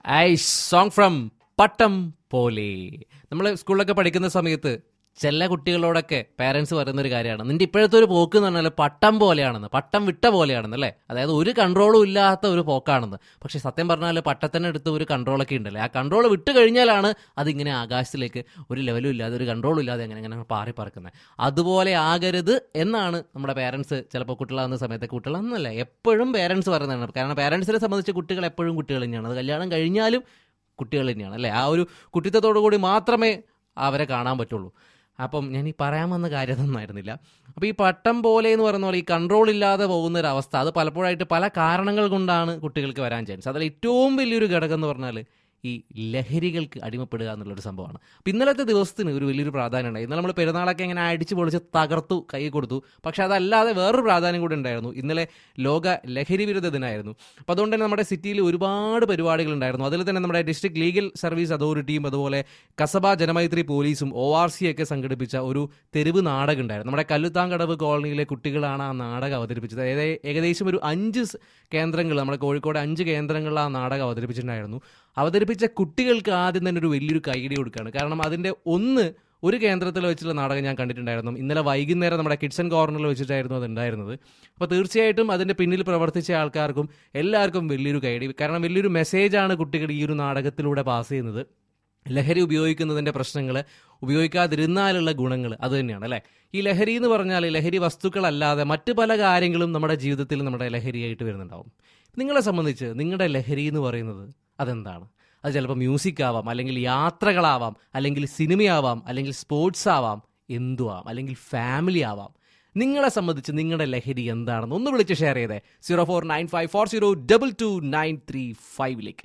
I song from പട്ടം പോലെ നമ്മൾ സ്കൂളിലൊക്കെ പഠിക്കുന്ന സമയത്ത് ചില കുട്ടികളോടൊക്കെ പാരൻസ് പറയുന്ന ഒരു കാര്യമാണ് നിന്റെ ഇപ്പോഴത്തെ ഒരു പോക്ക് എന്ന് പറഞ്ഞാൽ പട്ടം പോലെയാണെന്ന് പട്ടം വിട്ട പോലെയാണെന്ന് അല്ലേ അതായത് ഒരു കൺട്രോളും ഇല്ലാത്ത ഒരു പോക്കാണെന്ന് പക്ഷെ സത്യം പറഞ്ഞാൽ പട്ടത്തിനടുത്ത് ഒരു കൺട്രോളൊക്കെ ഉണ്ടല്ലേ ആ കൺട്രോൾ വിട്ട് കഴിഞ്ഞാലാണ് അതിങ്ങനെ ആകാശത്തിലേക്ക് ഒരു ലെവലും ഇല്ലാതെ ഒരു കൺട്രോളും ഇല്ലാതെ അങ്ങനെ അങ്ങനെ പാറി പറക്കുന്നത് അതുപോലെ ആകരുത് എന്നാണ് നമ്മുടെ പേരൻസ് ചിലപ്പോൾ കുട്ടികളാകുന്ന സമയത്ത് കുട്ടികളെന്നല്ല എപ്പോഴും പേരൻസ് പറയുന്നതാണ് കാരണം പേരൻസിനെ സംബന്ധിച്ച് കുട്ടികൾ എപ്പോഴും കുട്ടികൾ തന്നെയാണ് അത് കല്യാണം കഴിഞ്ഞാലും കുട്ടികൾ തന്നെയാണ് അല്ലേ ആ ഒരു കുട്ടിത്തത്തോടു കൂടി മാത്രമേ അവരെ കാണാൻ പറ്റുള്ളൂ അപ്പം ഞാൻ ഈ പറയാൻ വന്ന കാര്യം നന്നായിരുന്നില്ല അപ്പോൾ ഈ പട്ടം പോലെ എന്ന് പറയുന്ന പോലെ ഈ കൺട്രോൾ ഇല്ലാതെ പോകുന്ന ഒരു അവസ്ഥ അത് പലപ്പോഴായിട്ട് പല കാരണങ്ങൾ കൊണ്ടാണ് കുട്ടികൾക്ക് വരാൻ ചാൻസ് അതിൽ ഏറ്റവും വലിയൊരു ഘടകം എന്ന് പറഞ്ഞാൽ ഈ ലഹരികൾക്ക് അടിമപ്പെടുക എന്നുള്ളൊരു സംഭവമാണ് അപ്പം ഇന്നലത്തെ ദിവസത്തിന് ഒരു വലിയൊരു പ്രാധാന്യം ഉണ്ടായി ഇന്നലെ നമ്മൾ പെരുന്നാളൊക്കെ ഇങ്ങനെ അടിച്ച് പൊളിച്ച് തകർത്തു കൈ കൊടുത്തു പക്ഷെ അതല്ലാതെ വേറൊരു പ്രാധാന്യം കൂടി ഉണ്ടായിരുന്നു ഇന്നലെ ലോക ലഹരി വിരുദ്ധ ദിനമായിരുന്നു അപ്പോൾ അതുകൊണ്ട് തന്നെ നമ്മുടെ സിറ്റിയിൽ ഒരുപാട് പരിപാടികൾ ഉണ്ടായിരുന്നു അതിൽ തന്നെ നമ്മുടെ ഡിസ്ട്രിക്ട് ലീഗൽ സർവീസ് അതോറിറ്റിയും അതുപോലെ കസബ ജനമൈത്രി പോലീസും ഒ ആർ സി ഒക്കെ സംഘടിപ്പിച്ച ഒരു തെരുവ് നാടകം ഉണ്ടായിരുന്നു നമ്മുടെ കല്ലുത്താങ്കടവ് കോളനിയിലെ കുട്ടികളാണ് ആ നാടകം അവതരിപ്പിച്ചത് അതായത് ഏകദേശം ഒരു അഞ്ച് സ് കേന്ദ്രങ്ങൾ നമ്മുടെ കോഴിക്കോട് അഞ്ച് കേന്ദ്രങ്ങളിൽ ആ നാടകം അവതരിപ്പിച്ചിട്ടുണ്ടായിരുന്നു അവതരിപ്പിച്ച കുട്ടികൾക്ക് ആദ്യം തന്നെ ഒരു വലിയൊരു കൈയടി കൊടുക്കുകയാണ് കാരണം അതിൻ്റെ ഒന്ന് ഒരു കേന്ദ്രത്തിൽ വെച്ചുള്ള നാടകം ഞാൻ കണ്ടിട്ടുണ്ടായിരുന്നു ഇന്നലെ വൈകുന്നേരം നമ്മുടെ കിഡ്സൺ കോർണറിൽ വെച്ചിട്ടായിരുന്നു അത് ഉണ്ടായിരുന്നത് അപ്പോൾ തീർച്ചയായിട്ടും അതിൻ്റെ പിന്നിൽ പ്രവർത്തിച്ച ആൾക്കാർക്കും എല്ലാവർക്കും വലിയൊരു കൈയടി കാരണം വലിയൊരു മെസ്സേജാണ് കുട്ടികൾ ഈ ഒരു നാടകത്തിലൂടെ പാസ് ചെയ്യുന്നത് ലഹരി ഉപയോഗിക്കുന്നതിൻ്റെ പ്രശ്നങ്ങൾ ഉപയോഗിക്കാതിരുന്നാലുള്ള ഗുണങ്ങൾ അത് തന്നെയാണ് അല്ലേ ഈ ലഹരി എന്ന് പറഞ്ഞാൽ ലഹരി വസ്തുക്കളല്ലാതെ മറ്റു പല കാര്യങ്ങളും നമ്മുടെ ജീവിതത്തിൽ നമ്മുടെ ലഹരിയായിട്ട് വരുന്നുണ്ടാവും നിങ്ങളെ സംബന്ധിച്ച് നിങ്ങളുടെ ലഹരി എന്ന് പറയുന്നത് അതെന്താണ് അത് ചിലപ്പോൾ മ്യൂസിക് ആവാം അല്ലെങ്കിൽ യാത്രകളാവാം അല്ലെങ്കിൽ സിനിമയാവാം അല്ലെങ്കിൽ സ്പോർട്സ് ആവാം എന്തു ആവാം അല്ലെങ്കിൽ ഫാമിലി ആവാം നിങ്ങളെ സംബന്ധിച്ച് നിങ്ങളുടെ ലഹരി എന്താണെന്ന് ഒന്ന് വിളിച്ച് ഷെയർ ചെയ്തേ zero four nine five four zero double two nine three ഫൈവിലേക്ക്